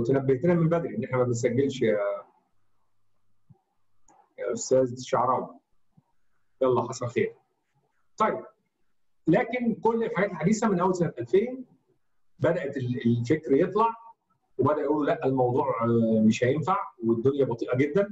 كنت نبهتنا من بدري ان احنا ما بنسجلش يا يا استاذ شعراوي يلا حصل خير طيب لكن كل الحاجات الحديثه من اول سنه 2000 بدات الفكر يطلع وبدا يقولوا لا الموضوع مش هينفع والدنيا بطيئه جدا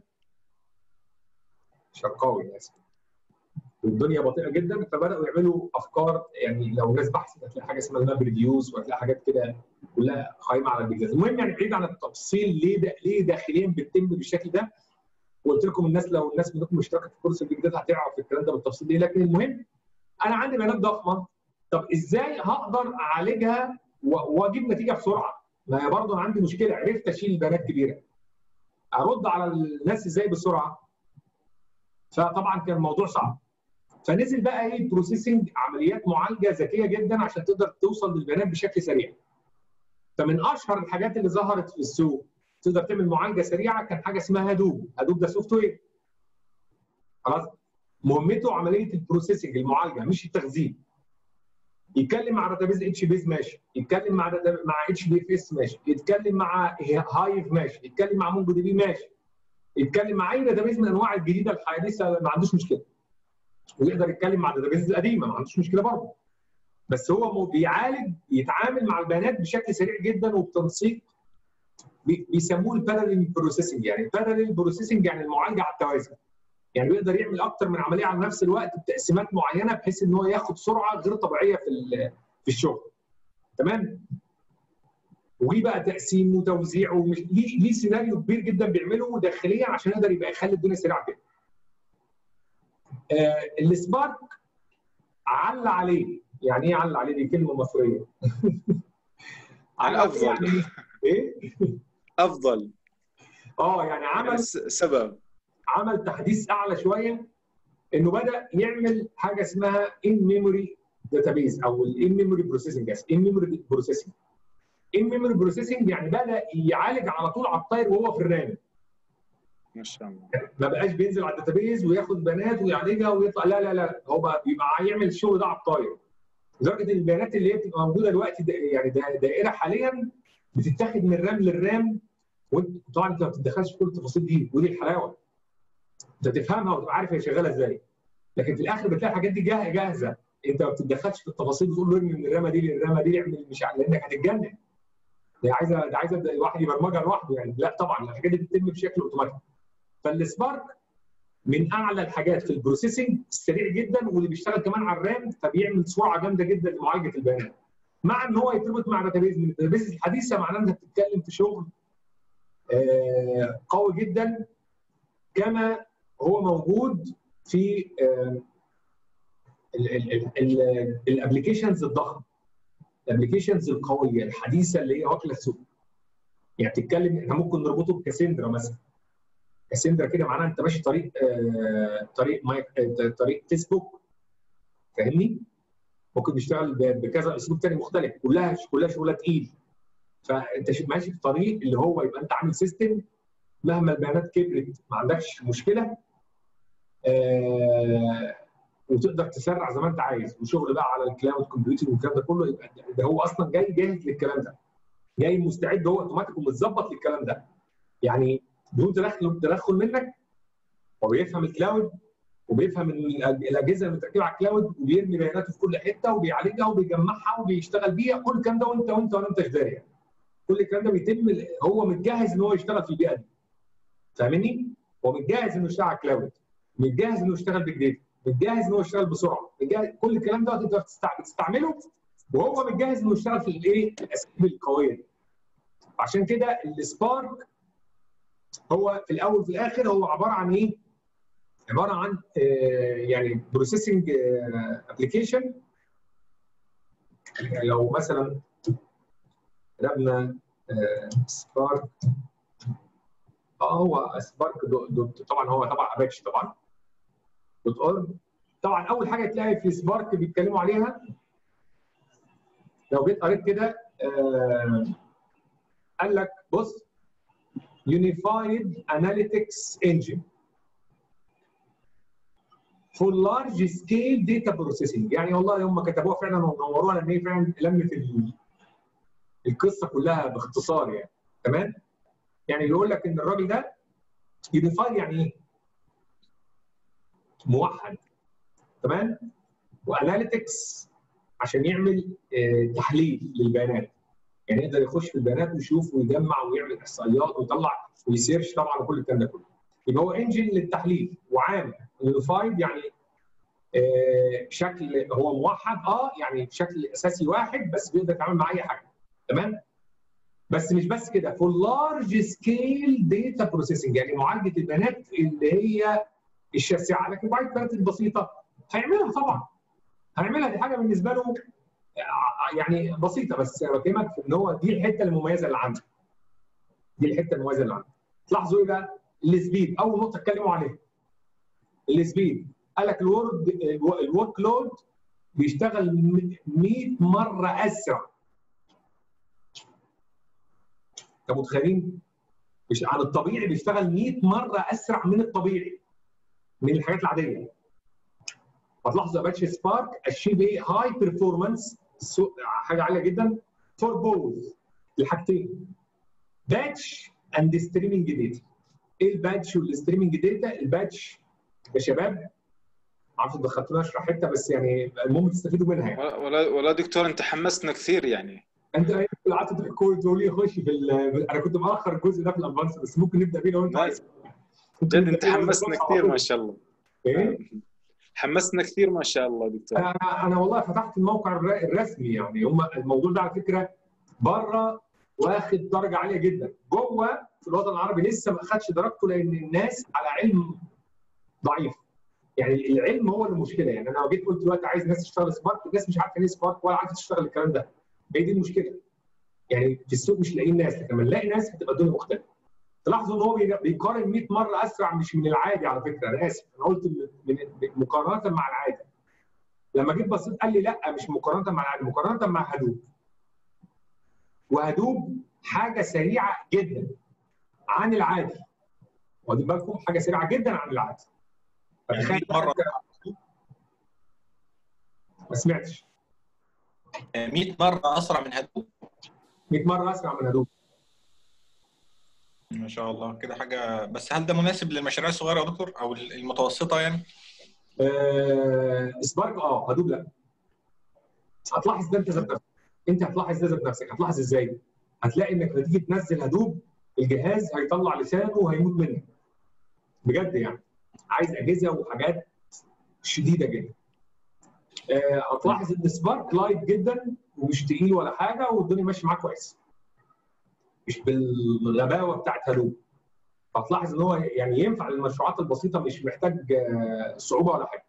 شرقاوي اسف والدنيا بطيئه جدا فبداوا يعملوا افكار يعني لو ناس بحثت هتلاقي حاجه اسمها الماب ريديوس وهتلاقي حاجات كده كلها قايمه على البيج داتا المهم يعني بعيد عن التفصيل ليه ده ليه داخليا بتتم بالشكل ده وقلت لكم الناس لو الناس منكم مشتركه في كورس البيج داتا هتعرف الكلام ده بالتفصيل ليه لكن المهم انا عندي بيانات ضخمه طب ازاي هقدر اعالجها واجيب نتيجه بسرعه؟ ما هي برضه انا عندي مشكله عرفت اشيل بيانات كبيره ارد على الناس ازاي بسرعه؟ فطبعا كان الموضوع صعب فنزل بقى ايه بروسيسنج عمليات معالجه ذكيه جدا عشان تقدر توصل للبيانات بشكل سريع فمن اشهر الحاجات اللي ظهرت في السوق تقدر تعمل معالجه سريعه كان حاجه اسمها هدوب هدوب ده سوفت وير خلاص مهمته عمليه البروسيسنج المعالجه مش التخزين يتكلم مع داتابيز اتش بيز ماشي يتكلم مع مع اتش دي اف اس ماشي يتكلم مع هايف ماشي يتكلم مع مونجو دي بي ماشي يتكلم مع اي داتابيز من الانواع الجديده الحديثه ما عندوش مشكله ويقدر يتكلم مع الداتابيز القديمه ما عندوش مشكله برضه بس هو بيعالج يتعامل مع البيانات بشكل سريع جدا وبتنسيق بيسموه الباراليل بروسيسنج يعني الباراليل بروسيسنج يعني المعالجه على التوازي يعني بيقدر يعمل اكتر من عمليه على نفس الوقت بتقسيمات معينه بحيث ان هو ياخد سرعه غير طبيعيه في في الشغل تمام وبقى تقسيم وتوزيع ومش ليه ليه سيناريو كبير جدا بيعمله داخليا عشان يقدر يبقى يخلي الدنيا سريعه كده آه السبارك علّ عليه يعني ايه علّ عليه دي كلمه مصريه الافضل يعني ايه افضل اه يعني عمل سبب عمل تحديث اعلى شويه انه بدا يعمل حاجه اسمها ان ميموري داتابيز او الان ميموري بروسيسنج ان ميموري بروسيسنج ان ميموري بروسيسنج يعني بدا يعالج على طول على الطاير وهو في الرام ما شاء الله ما بقاش بينزل على الداتابيز وياخد بيانات ويعالجها ويطلع لا لا لا هو بقى بيبقى يعمل الشغل ده على الطاير لدرجه ان البيانات اللي هي بتبقى موجوده دلوقتي دا يعني دا دائره حاليا بتتاخد من رام للرام وانت طبعا انت ما بتتدخلش في كل التفاصيل دي ودي الحلاوه انت تفهمها وتبقى عارف هي شغاله ازاي لكن في الاخر بتلاقي الحاجات دي جاهزه انت ما بتتدخلش في التفاصيل تقول له ارمي من الرامه دي للرامه دي اعمل مش لانك هتتجنن دي عايزه دي عايزه الواحد يبرمجها لوحده يعني لا طبعا الحاجات دي بتتم بشكل اوتوماتيك فالسبارك من اعلى الحاجات في البروسيسنج السريع جدا واللي بيشتغل كمان على الرام فبيعمل سرعه جامده جدا لمعالجه البيانات مع ان هو يتربط مع داتابيز من الداتابيز الحديثه معناه انك بتتكلم في شغل آه قوي جدا كما هو موجود في الابلكيشنز الضخمه الابلكيشنز القويه الحديثه اللي هي واكله السوق يعني بتتكلم احنا ممكن نربطه بكاسندرا مثلا كاسندرا كده معناها انت ماشي طريق آه طريق مايك آه طريق فيسبوك فاهمني؟ ممكن نشتغل بكذا اسلوب ثاني مختلف كلها كلها شغلها تقيل فانت ماشي في طريق اللي هو يبقى انت عامل سيستم مهما البيانات كبرت ما عندكش مشكله آه وتقدر تسرع زي ما انت عايز وشغل بقى على الكلاود كومبيوتنج والكلام ده كله يبقى ده هو اصلا جاي جاهز للكلام ده جاي مستعد هو اوتوماتيك ومتظبط للكلام ده يعني بدون تدخل تدخل منك هو بيفهم الكلاود وبيفهم الاجهزه المتركبه على الكلاود وبيرمي بياناته في كل حته وبيعالجها وبيجمعها وبيشتغل بيها كل الكلام ده وانت وانت وانت مش داري يعني. كل الكلام ده بيتم هو متجهز ان هو يشتغل في البيئه دي فاهمني؟ هو متجهز انه يشتغل على الكلاود متجهز انه يشتغل بيج داتا متجهز انه يشتغل بسرعه متجهز كل الكلام ده تقدر تستعمله وهو متجهز انه يشتغل في الايه؟ الاساليب القويه دي عشان كده السبارك هو في الاول وفي الاخر هو عباره عن ايه؟ عباره عن آه يعني بروسيسنج ابلكيشن يعني لو مثلا كتبنا آه سبارك اه هو سبارك طبعا هو طبعا اباتشي طبعا دوت اورج طبعا اول حاجه تلاقي في سبارك بيتكلموا عليها لو جيت قريت كده آه قال لك بص يونيفايد اناليتكس انجن for large scale data processing يعني والله هم كتبوها فعلا ونوروها لان هي فعلا لمت القصه كلها باختصار يعني تمام يعني بيقول لك ان الراجل ده يونيفايد يعني ايه؟ موحد تمام واناليتكس عشان يعمل آه، تحليل للبيانات يعني يقدر يخش في البيانات ويشوف ويجمع ويعمل احصائيات ويطلع ويسيرش طبعا وكل الكلام ده كله يبقى هو انجن للتحليل وعام يونيفايد يعني آه، شكل هو موحد اه يعني بشكل اساسي واحد بس بيقدر يتعامل مع اي حاجه تمام بس مش بس كده فور لارج سكيل داتا بروسيسنج يعني معالجه البيانات اللي هي الشاسعه لكن بعض البيانات البسيطه هيعملها طبعا هيعملها دي حاجه بالنسبه له يعني بسيطه بس انا بكلمك في ان هو دي الحته المميزه اللي عنده دي الحته المميزه اللي عنده تلاحظوا ايه بقى السبيد اول نقطه اتكلموا عليها السبيد قال لك الورد الورك لود بيشتغل 100 مره اسرع انت متخيلين؟ مش عن الطبيعي بيشتغل 100 مره اسرع من الطبيعي من الحاجات العاديه هتلاحظوا اباتشي سبارك اشيب ايه هاي بيرفورمانس حاجه عاليه جدا فور بوث الحاجتين باتش اند ستريمنج داتا ايه الباتش والستريمنج داتا الباتش يا شباب عارف دخلتونا اشرح حته بس يعني المهم تستفيدوا منها يعني ولا ولا- ولا دكتور انت حمستنا كثير يعني انت ايه اللي قعدت تحكوا تقول لي خش في ال- انا كنت مأخر الجزء ده في الادفانس بس ممكن نبدا بيه لو انت لا، عايز جد انت حمستنا كثير ما شاء الله ايه حمستنا كثير ما شاء الله دكتور انا انا والله فتحت الموقع الر- الرسمي يعني هم الموضوع ده على فكره بره واخد درجه عاليه جدا جوه في الوطن العربي لسه ما اخدش درجته لان الناس على علم ضعيف يعني العلم هو المشكله يعني انا لو جيت قلت دلوقتي عايز ناس تشتغل سبارك الناس مش عارفه ايه سبارك ولا عارفه تشتغل الكلام ده هي دي المشكله يعني في السوق مش لاقيين ناس لكن لما نلاقي ناس بتبقى الدنيا مختلفه تلاحظوا ان هو بي- بيقارن 100 مره اسرع مش من العادي على فكره انا اسف انا قلت من- من- مقارنه مع العادي لما جيت بصيت قال لي لا مش مقارنه مع العادي مقارنه مع هدوب وهدوب حاجه سريعه جدا عن العادي واخدين بالكم حاجه سريعه جدا عن العادي يعني فتخيل 100 مره ما سمعتش 100 مره اسرع من هدوء 100 مره اسرع من هدوب ما شاء الله كده حاجه بس هل ده مناسب للمشاريع الصغيره يا دكتور او المتوسطه يعني؟ آه سبارك اه هدوب لا هتلاحظ ده انت ذات نفسك انت هتلاحظ ده ذات نفسك هتلاحظ ازاي؟ هتلاقي انك لما تيجي تنزل هدوب الجهاز هيطلع لسانه وهيموت منك بجد يعني عايز اجهزه وحاجات شديده جدا آه، هتلاحظ ان سبارك لايت جدا ومش تقيل ولا حاجه والدنيا ماشيه معاه كويس مش بالغباوه بتاعت هدوب هتلاحظ ان هو يعني ينفع للمشروعات البسيطه مش محتاج آه، صعوبه ولا حاجه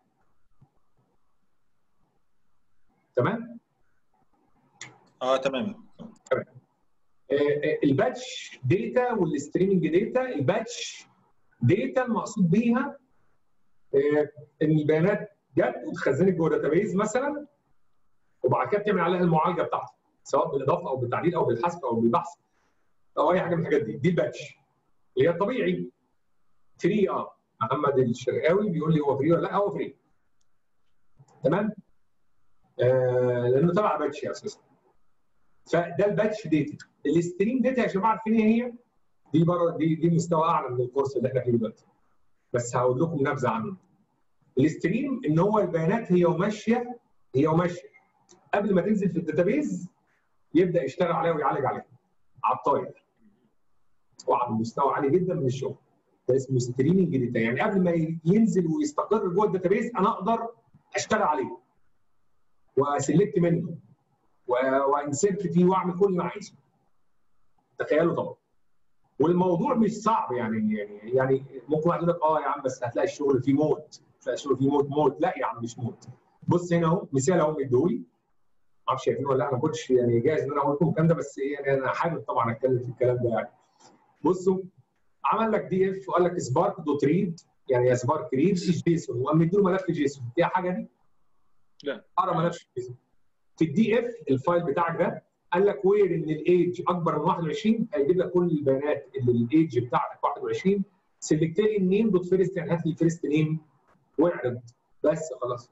تمام اه تمام آه، آه، الباتش داتا والستريمنج داتا الباتش داتا المقصود بيها آه، ان البيانات جت واتخزنت جوه داتابيز مثلا وبعد كده بتعمل عليها المعالجه بتاعتها سواء بالاضافه او بالتعديل او بالحذف او بالبحث او اي حاجه من الحاجات دي دي الباتش اللي هي الطبيعي فري اه محمد الشرقاوي بيقول لي هو فري ولا لا هو فري تمام آه لانه تبع باتش اساسا فده الباتش داتا الستريم داتا يا جماعه عارفين ايه هي؟ دي بره دي دي مستوى اعلى من الكورس اللي احنا فيه دلوقتي بس هقول لكم نبذه عنه الستريم ان هو البيانات هي وماشيه هي وماشيه قبل ما تنزل في الداتابيز يبدا يشتغل عليها ويعالج عليها على الطاير وعلى مستوى عالي جدا من الشغل ده اسمه ستريمنج داتا يعني قبل ما ينزل ويستقر جوه الداتابيز انا اقدر اشتغل عليه واسلكت منه وانسرت فيه واعمل كل اللي انا عايزه تخيلوا طبعا والموضوع مش صعب يعني يعني يعني ممكن واحد يقول لك اه يا عم بس هتلاقي الشغل فيه موت هتلاقي الشغل فيه موت موت لا يا عم مش موت بص هنا اهو مثال اهو مديهولي ما اعرفش شايفينه ولا لا انا ما كنتش يعني جاهز ان انا اقول لكم الكلام ده بس ايه يعني انا حابب طبعا اتكلم في الكلام ده يعني بصوا عمل لك دي اف وقال لك سبارك دوت ريد يعني يا سبارك ريد جيسون وقام مديله ملف جيسون فيها حاجه دي؟ لا. قرا ملف جيسون في الدي اف الفايل بتاعك ده قال لك وير ان الايدج اكبر من 21 هيجيب لك كل البيانات اللي الايدج بتاعتك 21 سيلكت لي النيم دوت فيرست يعني هات لي فيرست نيم واعرض بس خلاص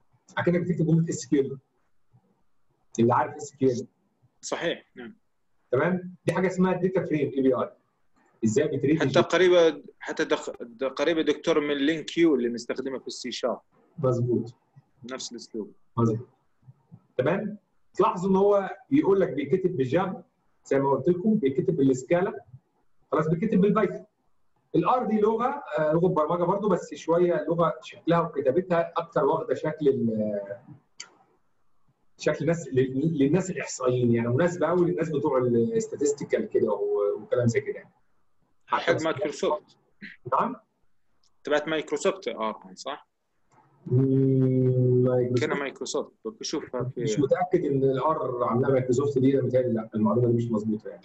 اكنك بتكتب جمله اس كيو اللي عارف اس كيو صحيح نعم تمام دي حاجه اسمها داتا فريم اي بي اي ازاي بتريد حتى قريبه حتى دخ... قريبه دكتور من لينك كيو اللي بنستخدمها في السي شارب مظبوط نفس الاسلوب مظبوط تمام تلاحظوا ان هو يقول لك بيتكتب بالجافا زي ما قلت لكم بيتكتب بالسكالا خلاص بيتكتب بالبايثون الار دي لغه آه، لغه برمجه برضو بس شويه لغه شكلها وكتابتها اكتر واخده شكل ال- شكل الناس لل- للناس الاحصائيين يعني مناسبه قوي للناس بتوع الاستاتستيكال كده و- وكلام زي كده يعني حق مايكروسوفت نعم تبعت مايكروسوفت اه صح؟ مم، كان مايكروسوفت بشوفها مش في متاكد ان الار عاملاها مايكروسوفت دي انا متهيألي لا المعلومه دي مش مظبوطه يعني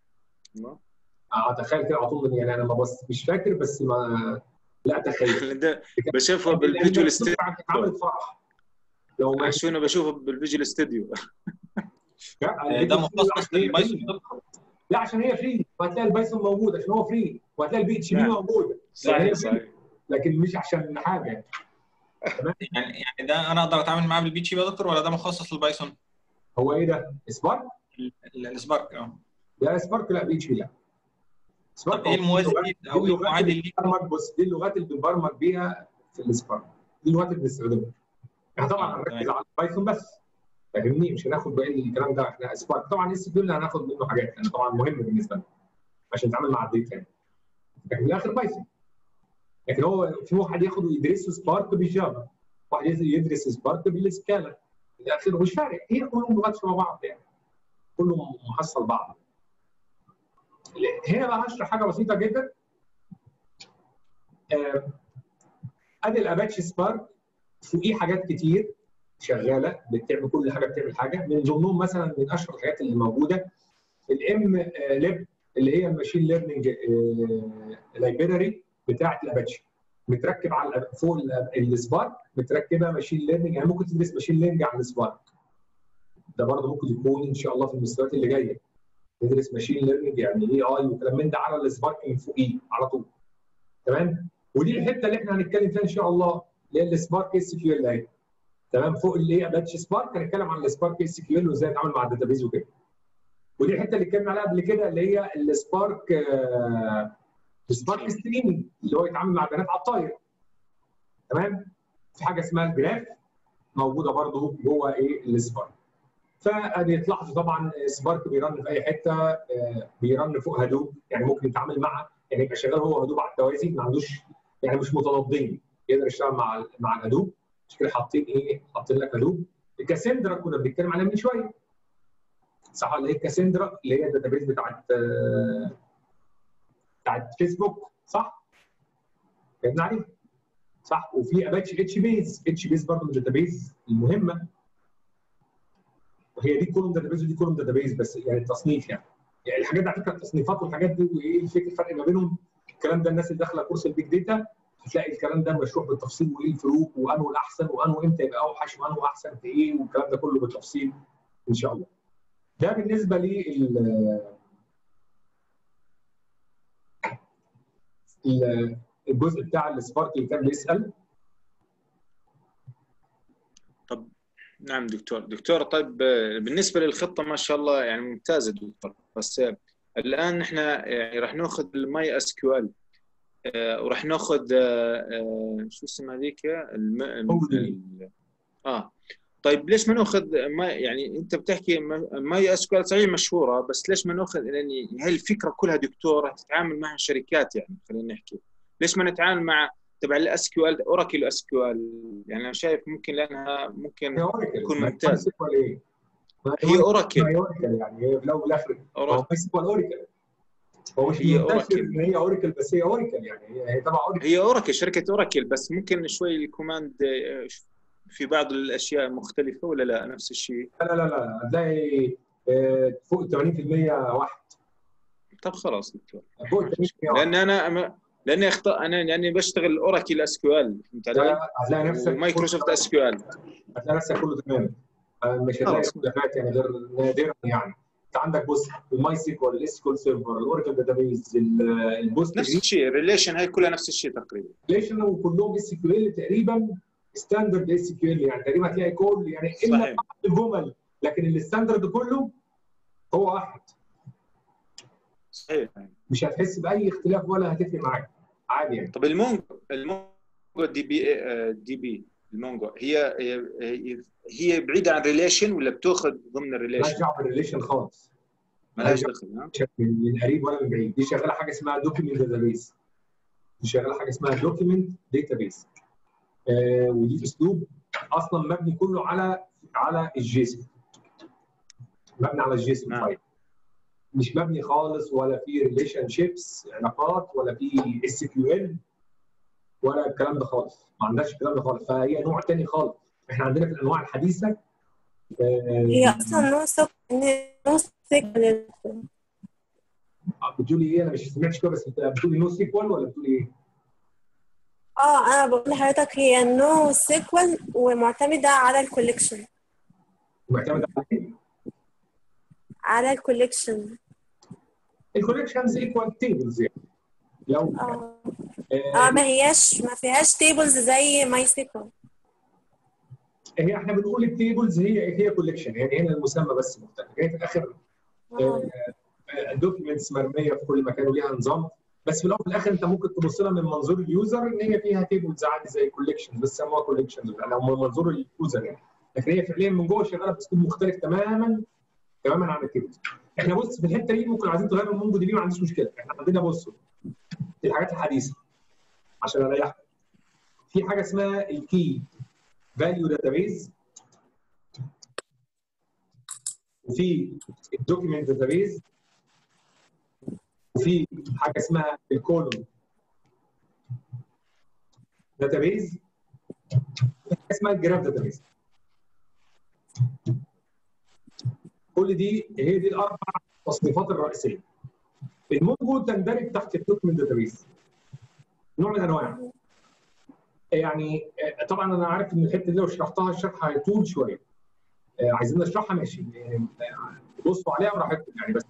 اتخيل كده على طول يعني انا ما بص مش فاكر بس ما لا اتخيل ده بشوفها بالفيجوال ستوديو عملت فرح لو ما شو انا بشوفها بالفيجوال ستوديو لا، ده مخصص هي للبايثون فري. لا عشان هي فري وهتلاقي البايثون موجود عشان هو فري وهتلاقي البي اتش بي نعم. موجود صحيح صحيح لكن مش عشان حاجه يعني. يعني يعني ده انا اقدر اتعامل معاه بالبي اتش بي يا دكتور ولا ده مخصص للبايثون؟ هو ايه ده؟ سبارك؟ ال- السبارك اه لا سبارك لا بي اتش بي لا طب ايه الموازي ليه او ايه المعادل ليه؟ بنبرمج بص دي اللغات اللي بنبرمج بيها في السبارك دي اللغات اللي بنستخدمها احنا طبعا آه، هنركز تمام. على البايثون بس فاهمني مش هناخد باقي الكلام ده احنا سبارك طبعا اس كيو هناخد منه حاجات لان طبعا مهم بالنسبه لنا عشان نتعامل مع الداتا يعني لكن في الاخر بايثون لكن هو في واحد ياخد ويدرس سبارك بالجافا واحد يدرس سبارك بالسكالا في الاخر مش فارق هي كلهم لغات شبه بعض يعني كله محصل بعض هنا بقى هشرح حاجه بسيطه جدا آه، ادي الاباتشي سبارك فوقيه حاجات كتير شغاله بتعمل كل حاجه بتعمل حاجه من ضمنهم مثلا من اشهر الحاجات اللي موجوده الام ليب اللي هي الماشين ليرنينج لايبراري بتاعه الاباتشي متركب على الأب- فوق ال- السبارك متركبه ماشين ليرنينج يعني ممكن تدرس ماشين ليرنينج على السبارك ده برضه ممكن يكون ان شاء الله في المستويات اللي جايه ندرس ماشين ليرنينج يعني اي اي وكلام من ده على السبارك من فوقيه على طول تمام ودي الحته اللي احنا هنتكلم فيها ان شاء الله اللي هي السبارك اس كيو ال اهي تمام فوق اللي هي باتش سبارك هنتكلم عن السبارك اس كيو ال وازاي نتعامل مع الداتابيز وكده ودي الحته اللي اتكلمنا عليها قبل كده اللي هي السبارك آه، السبارك ستريمنج اللي هو يتعامل مع بيانات على الطاير تمام في حاجه اسمها الجراف موجوده برضه جوه ايه السبارك فادي تلاحظوا طبعا سبارك بيرن في اي حته آه، بيرن فوق هدوب يعني ممكن يتعامل مع يعني يبقى شغال هو هدوب على التوازي ما عندوش يعني مش متناقضين يقدر يشتغل مع ال- مع الهدوب مش كده حاطين ايه حاطين لك هدوب الكاسندرا كنا بنتكلم عليها من شويه صح ولا ايه الكاسندرا اللي هي الداتابيز بتاعت آه، بتاعت فيسبوك صح؟ اتكلمنا عليها صح وفي اباتشي اتش بيز اتش بيز برضه من الداتابيز المهمه وهي دي كولوم داتابيز ودي كولوم داتابيز بس يعني التصنيف يعني يعني الحاجات دي على فكره التصنيفات والحاجات دي وايه الفكره الفرق ما بينهم الكلام ده الناس اللي داخله كورس البيج داتا هتلاقي الكلام ده مشروح بالتفصيل وايه الفروق وانه الاحسن وانه امتى يبقى اوحش وانه احسن في ايه والكلام ده كله بالتفصيل ان شاء الله. ده بالنسبه لل ال- الجزء بتاع السبارك اللي كان بيسال نعم دكتور دكتور طيب آه، بالنسبه للخطه ما شاء الله يعني ممتازه دكتور بس آه، الان احنا يعني راح ناخذ الماي اس كيو ال وراح ناخذ آه، آه، شو اسمها هذيك الم... Houdini. ال- اه طيب ليش ما ناخذ ما يعني انت بتحكي ما- ماي اس كيو ال صحيح مشهوره بس ليش ما ناخذ يعني هي الفكره كلها دكتور تتعامل مع الشركات يعني خلينا نحكي ليش ما نتعامل مع تبع الاس كيو ال اوراكل اس كيو ال يعني انا شايف ممكن لانها ممكن هي اوراكل يكون ما ممتاز. سيكوال ولا ايه؟ ما هي اوراكل هي اوراكل يعني هي في الاول والاخر هو اوراكل ما سيكوال اوراكل هو مش هي منتشر أوراكل. ان هي اوراكل بس هي اوراكل يعني هي هي تبع اوراكل هي اوراكل شركه اوراكل بس ممكن شوي الكوماند آه، في بعض الاشياء مختلفه ولا لا نفس الشيء لا لا لا لا هتلاقي آه، فوق ال 80% واحد طب خلاص دكتور فوق ال 80% واحد لان انا أما- لاني اخطا انا يعني بشتغل اوراكل اس كيو ال فهمت علي؟ لا، هتلاقي نفسك ومايكروسوفت اس كيو ال هتلاقي نفسك كله تمام آه، مش هتلاقي خلاص. اختلافات يعني غير نادرا يعني انت عندك بص الماي سيكوال الاس سيرفر الاوراكل داتابيز البوست نفس الشيء الريليشن هاي كلها نفس الشيء تقريبا ريليشن وكلهم اس كيو ال تقريبا ستاندرد اس كيو ال يعني تقريبا هتلاقي كل يعني الا صحيح بعض الجمل لكن الستاندرد كله هو واحد صحيح مش هتحس باي اختلاف ولا هتفرق معاك عادي يعني طب المونجو المونجو دي بي آه، دي بي المونجو هي هي- هي بعيده عن ريليشن ولا بتاخذ ضمن مالهاش الريليشن؟ دعوه بالريليشن خالص مالهاش دخل ها؟ من من قريب ولا من بعيد دي شغاله حاجه اسمها دوكيمنت داتابيس دي شغاله حاجه اسمها دوكيمنت داتابيس آه ودي اسلوب اصلا مبني كله على على الجيسون مبني على الجيسون نعم. فايل مش مبني خالص ولا في ريليشن شيبس علاقات ولا في اس كيو ال ولا الكلام ده خالص ما عندناش الكلام ده خالص فهي نوع تاني خالص احنا عندنا في الانواع الحديثه آه، هي اصلا نو سك نو سيكوال بتقولي ايه انا مش سمعتش كده بس انت بتقولي نو سيكوال ولا بتقولي ايه؟ اه انا بقول لحضرتك هي نو سيكوال ومعتمده على الكوليكشن معتمد على ايه؟ على الكوليكشن الكوليكشنز ايكوال تيبلز يعني لو اه آه اه ما هياش ما فيهاش تيبلز زي ماي سيكوال هي احنا بنقول التيبلز هي هي كوليكشن يعني هنا المسمى بس مختلف هي في الاخر دوكيومنتس مرميه في كل مكان وليها نظام بس في الاول وفي الاخر انت ممكن تبص لها من منظور اليوزر ان هي فيها تيبلز عادي زي كوليكشن بس سموها كوليكشن لو من منظور اليوزر يعني لكن هي فعليا من جوه شغاله باسلوب مختلف تماما تماما عن التيبلز احنا بص في الحته دي ممكن عايزين تغيروا المونجو دي بي ما عنديش مشكله احنا عندنا بصوا في الحاجات الحديثه عشان اريحكم في حاجه اسمها الكي فاليو داتابيز وفي الدوكيمنت داتابيز وفي حاجه اسمها الكولوم داتابيز وفي حاجه اسمها الجراف داتابيز كل دي هي دي الاربع تصنيفات الرئيسيه المونجو تندرج تحت الدوكيمنت داتابيز نوع من انواع يعني آه، طبعا انا عارف ان الحته دي لو شرحتها الشرح هيطول شويه آه، عايزين نشرحها ماشي يعني، آه، بصوا عليها براحتكم يعني بس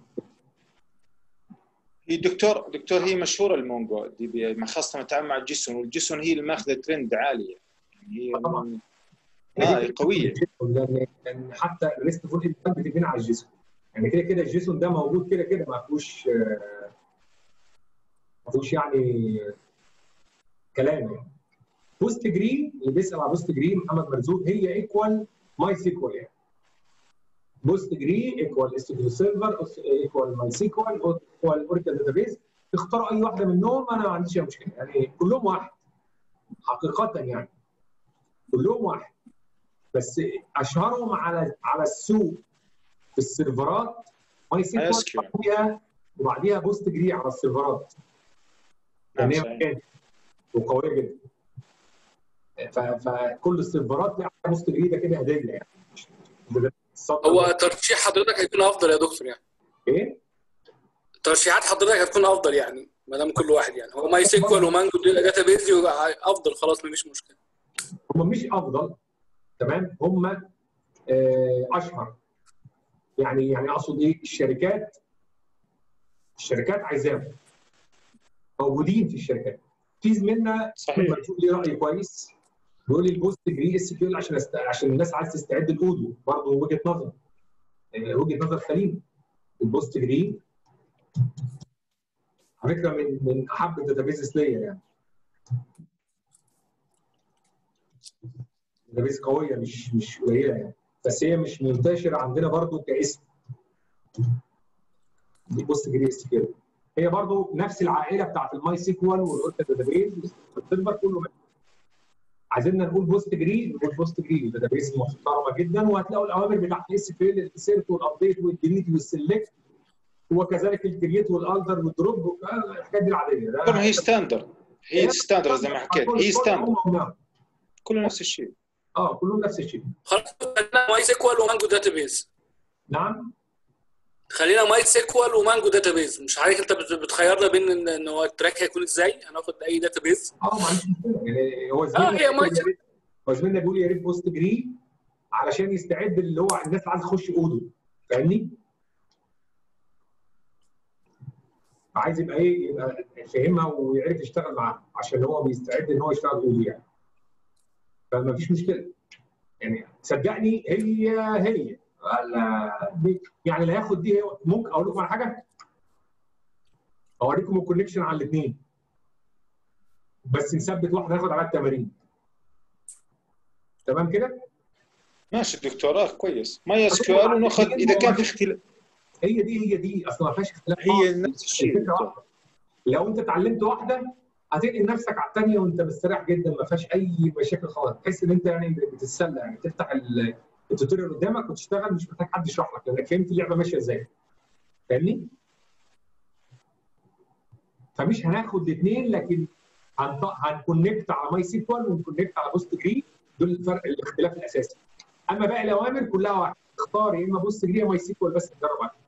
هي دكتور دكتور هي مشهوره المونجو دي بي خاصه نتعامل مع الجيسون والجيسون هي اللي ماخذه ترند عالي يعني هي طبعاً. من- اه هي قويه لان لان حتى الريست فول امباكت بتبني على الجيسون يعني كده كده الجيسون ده موجود كده كده ما فيهوش آه، ما فيهوش يعني كلام يعني بوست جري اللي بيسال على بوست جري محمد مرزوق هي ايكوال ماي سيكوال يعني بوست جري ايكوال اس كيو سيرفر ايكوال ماي سيكوال ايكوال اوريكل داتابيز اختاروا اي واحده منهم انا ما عنديش أي مشكله يعني كلهم واحد حقيقه يعني كلهم واحد بس اشهرهم على على السوق في السيرفرات ماي سيكوال MySQL. وبعديها وبعديها بوست جري على السيرفرات نعم لان هي صحيح. مكان وقويه جدا ف- فكل السيرفرات ليها بوست جري ده كده هديه يعني مش- ده السطر هو ترشيح حضرتك هيكون افضل يا دكتور يعني ايه؟ ترشيحات حضرتك هتكون افضل يعني ما دام كل واحد يعني هو ماي سيكوال ومانجو داتا بيز افضل خلاص مفيش مشكله هم مش افضل تمام هم آه، اشهر يعني يعني اقصد ايه الشركات الشركات عايزاهم موجودين في الشركات في زميلنا صحيح مرزوق ليه راي كويس بيقول لي البوست جري اس كيو عشان است... عشان الناس عايز تستعد الاودو برضه وجهه نظر يعني وجهه نظر سليمه البوست جري على فكره من من احب الداتابيزز ليا يعني داتابيز قويه مش مش قليله يعني بس هي مش منتشره عندنا برضه كاسم دي بوست جري اس كيو هي برضه نفس العائله بتاعت الماي سيكوال والاوركل داتابيز والسيرفر كله منه. عايزيننا نقول بوست جري نقول بوست جري داتابيز محترمه جدا وهتلاقوا الاوامر بتاعت الاس كيو ال الانسيرت والابديت والديليت والسلكت وكذلك الكرييت والالتر والدروب الحاجات دي العاديه ده طبعا هي ستاندرد هي ستاندرد زي ما حكيت هي ستاندرد هم- هم- كله نفس الشيء اه كلهم نفس الشيء خلاص خلينا ماي سيكوال ومانجو داتا بيز نعم خلينا ماي سيكوال ومانجو داتا بيز مش عارف انت بت- بتخيرنا بين ان إن هو التراك هيكون ازاي هناخد اي داتا بيز اه ما عنديش مشكله يعني هو اه زميلنا هي بيقول ماي يا ريت- هو زميلنا بيقول يا ريت بوست جري علشان يستعد اللي هو الناس اللي عايزه تخش اودو فاهمني؟ عايز يبقى ايه يبقى فاهمها ويعرف يشتغل معاها عشان هو بيستعد ان هو يشتغل اودو يعني فما فيش مشكله يعني صدقني هي هي ولا دي- يعني اللي هياخد دي هي- ممكن اقول لكم على حاجه اوريكم الكونكشن على الاثنين بس نثبت واحده ناخد عليها التمارين تمام كده ماشي دكتور اه كويس ماي اس كيو ال وناخذ اذا كان في اختلاف هي دي هي دي اصلا ما فيهاش اختلاف هي خالص. نفس الشيء الفكرة دكتور. واحدة. لو انت اتعلمت واحده هتنقل نفسك على الثانيه وانت مستريح جدا ما فيهاش اي مشاكل خالص تحس ان انت يعني بتتسلى يعني تفتح ال- التوتوريال قدامك وتشتغل مش محتاج حد يشرح لك لانك فهمت اللعبه ماشيه ازاي فاهمني؟ فمش هناخد الاثنين لكن هنط- هنكونكت على ماي سيكوال ونكونكت على بوست جري دول الفرق الاختلاف الاساسي اما باقي الاوامر كلها واحد اختار يا اما بوست جري يا ماي سيكوال بس تجرب عليه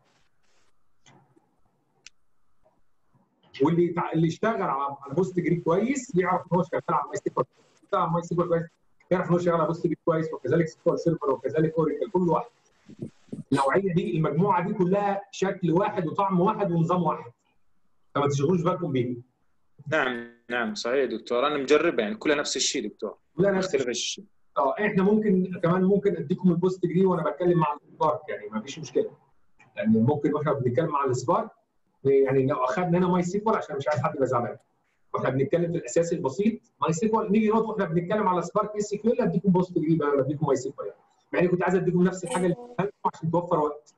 واللي يتع- اللي يشتغل على على بوست جري كويس يعرف ان هو شغال على ماي سيكوال يشتغل على ماي سيكوال كويس يعرف ان هو شغال على بوست جري كويس وكذلك سيكوال سيرفر وكذلك اوريكل كل واحد النوعيه دي المجموعه دي كلها شكل واحد وطعم واحد ونظام واحد فما تشغلوش بالكم بيه نعم نعم صحيح دكتور انا مجربها يعني كلها نفس الشيء دكتور لا ما نفس اختلف الشيء اه احنا ممكن كمان ممكن اديكم البوست جري وانا بتكلم مع السبارك يعني ما فيش مشكله يعني ممكن واحنا بنتكلم مع السبارك يعني لو اخذنا هنا ماي سيكوال عشان مش عايز حد يبقى زعلان واحنا بنتكلم في الاساس البسيط ماي سيكوال نيجي نقطه واحنا بنتكلم على سبارك اس كيو ال اديكم بوست جري بقى اديكم ماي سيكوال يعني مع اني كنت عايز اديكم نفس الحاجه اللي قلتها لكم عشان توفر وقت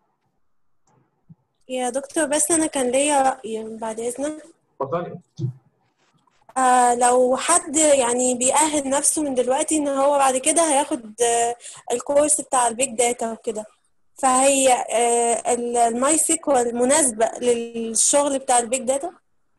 يا دكتور بس أنا كان ليا رأي بعد إذنك اتفضلي آه لو حد يعني بيأهل نفسه من دلوقتي إن هو بعد كده هياخد آه الكورس بتاع البيج داتا وكده فهي آه الماي سيكوال مناسبة للشغل بتاع البيج داتا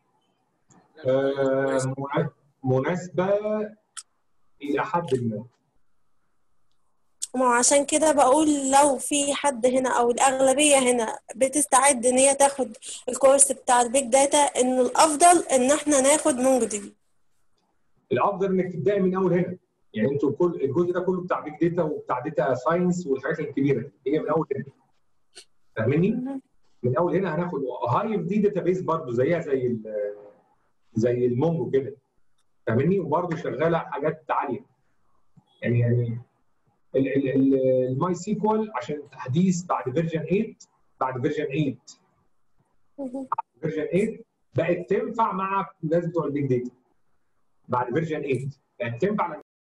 آه منا- مناسبه الى حد ما وما عشان كده بقول لو في حد هنا او الاغلبيه هنا بتستعد ان هي تاخد الكورس بتاع البيج داتا انه الافضل ان احنا ناخد مونجودي الافضل انك تبداي من اول هنا يعني انتوا كل الجزء ده كله بتاع بيج داتا وبتاع داتا ساينس والحاجات الكبيره دي هي من اول هنا فاهمني؟ من اول هنا هناخد هايف دي داتا بيس برضه زيها زي ال- زي المونجو كده فاهمني؟ وبرضه شغاله حاجات عاليه يعني يعني الماي سيكوال عشان تحديث بعد فيرجن 8 بعد فيرجن 8 فيرجن 8 بقت تنفع مع الناس بتوع البيج داتا بعد فيرجن 8 يعني تنفع